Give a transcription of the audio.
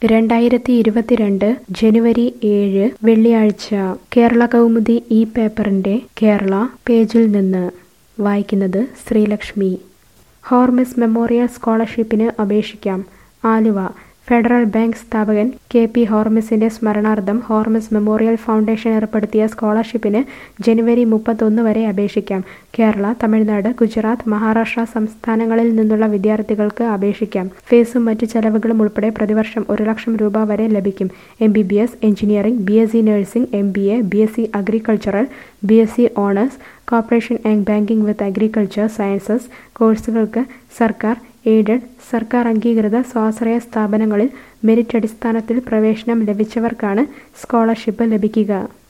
രണ്ടായിരത്തി ഇരുപത്തിരണ്ട് ജനുവരി ഏഴ് വെള്ളിയാഴ്ച കേരള കൗമുദി ഈ പേപ്പറിന്റെ കേരള പേജിൽ നിന്ന് വായിക്കുന്നത് ശ്രീലക്ഷ്മി ഹോർമിസ് മെമ്മോറിയൽ സ്കോളർഷിപ്പിന് അപേക്ഷിക്കാം ആലുവ ഫെഡറൽ ബാങ്ക് സ്ഥാപകൻ കെ പി ഹോർമിസിന്റെ സ്മരണാർത്ഥം ഹോർമിസ് മെമ്മോറിയൽ ഫൗണ്ടേഷൻ ഏർപ്പെടുത്തിയ സ്കോളർഷിപ്പിന് ജനുവരി മുപ്പത്തൊന്ന് വരെ അപേക്ഷിക്കാം കേരള തമിഴ്നാട് ഗുജറാത്ത് മഹാരാഷ്ട്ര സംസ്ഥാനങ്ങളിൽ നിന്നുള്ള വിദ്യാർത്ഥികൾക്ക് അപേക്ഷിക്കാം ഫീസും മറ്റു ചെലവുകളും ഉൾപ്പെടെ പ്രതിവർഷം ഒരു ലക്ഷം രൂപ വരെ ലഭിക്കും M B B S engineering B S C nursing M B A B S C agricultural B S C honours corporation and banking with agriculture sciences കോഴ്സുകൾക്ക് സർക്കാർ എയ്ഡഡ് സർക്കാർ അംഗീകൃത സ്വാശ്രയ സ്ഥാപനങ്ങളിൽ മെറിറ്റ് അടിസ്ഥാനത്തിൽ പ്രവേശനം ലഭിച്ചവർക്കാണ് സ്കോളർഷിപ്പ് ലഭിക്കുക